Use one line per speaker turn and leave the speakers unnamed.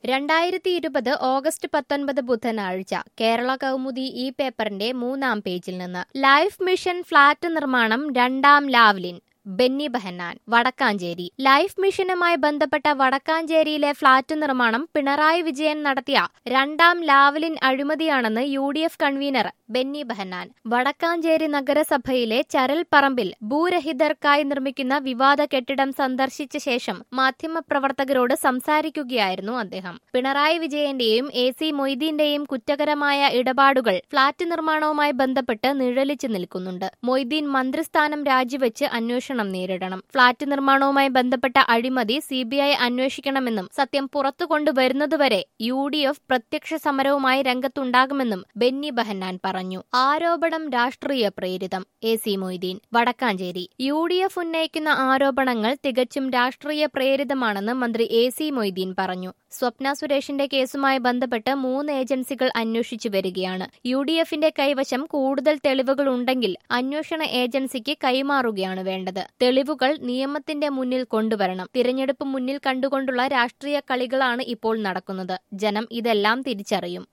രണ്ടായിരത്തി ഇരുപത് ഓഗസ്റ്റ് പത്തൊൻപത് ബുധനാഴ്ച കേരള കൗമുദി ഈ പേപ്പറിന്റെ മൂന്നാം പേജിൽ നിന്ന് ലൈഫ് മിഷൻ ഫ്ളാറ്റ് നിർമ്മാണം രണ്ടാം ലാവ്ലിൻ ബെന്നി ബെഹന്നാൻ വടക്കാഞ്ചേരി ലൈഫ് മിഷനുമായി ബന്ധപ്പെട്ട വടക്കാഞ്ചേരിയിലെ ഫ്ളാറ്റ് നിർമ്മാണം പിണറായി വിജയൻ നടത്തിയ രണ്ടാം ലാവലിൻ അഴിമതിയാണെന്ന് U D F convener Benny Behanan Vadakkanchery നഗരസഭയിലെ ചരൽപ്പറമ്പിൽ ഭൂരഹിതർക്കായി നിർമ്മിക്കുന്ന വിവാദ കെട്ടിടം സന്ദർശിച്ച ശേഷം മാധ്യമപ്രവർത്തകരോട് സംസാരിക്കുകയായിരുന്നു അദ്ദേഹം പിണറായി വിജയന്റെയും എ സി മൊയ്തീന്റെയും കുറ്റകരമായ ഇടപാടുകൾ ഫ്ളാറ്റ് നിർമ്മാണവുമായി ബന്ധപ്പെട്ട് നിഴലിച്ചു നിൽക്കുന്നുണ്ട് മൊയ്തീൻ മന്ത്രിസ്ഥാനം രാജിവെച്ച് അന്വേഷണം നേരിടണം ഫ്ളാറ്റ് നിർമ്മാണവുമായി ബന്ധപ്പെട്ട അഴിമതി സിബിഐ അന്വേഷിക്കണമെന്നും സത്യം പുറത്തു കൊണ്ടുവരുന്നതുവരെ യു ഡി എഫ് പ്രത്യക്ഷ സമരവുമായി രംഗത്തുണ്ടാകുമെന്നും ബെന്നി ബെഹന്നാൻ പറഞ്ഞു ആരോപണം രാഷ്ട്രീയ പ്രേരിതം A C Moideen Vadakkanchery U D F ഉന്നയിക്കുന്ന ആരോപണങ്ങൾ തികച്ചും രാഷ്ട്രീയ പ്രേരിതമാണെന്ന് മന്ത്രി എ സി മൊയ്തീൻ പറഞ്ഞു സ്വപ്ന സുരേഷിന്റെ കേസുമായി ബന്ധപ്പെട്ട് മൂന്ന് ഏജൻസികൾ അന്വേഷിച്ചു വരികയാണ് യു ഡി എഫിന്റെ കൈവശം കൂടുതൽ തെളിവുകൾ ഉണ്ടെങ്കിൽ അന്വേഷണ ഏജൻസിക്ക് കൈമാറുകയാണ് വേണ്ടത് തെളിവുകൾ നിയമത്തിന്റെ മുന്നിൽ കൊണ്ടുവരണം തിരഞ്ഞെടുപ്പ് മുന്നിൽ കണ്ടുകൊണ്ടുള്ള രാഷ്ട്രീയ കളികളാണ് ഇപ്പോൾ നടക്കുന്നത് ജനം ഇതെല്ലാം തിരിച്ചറിയും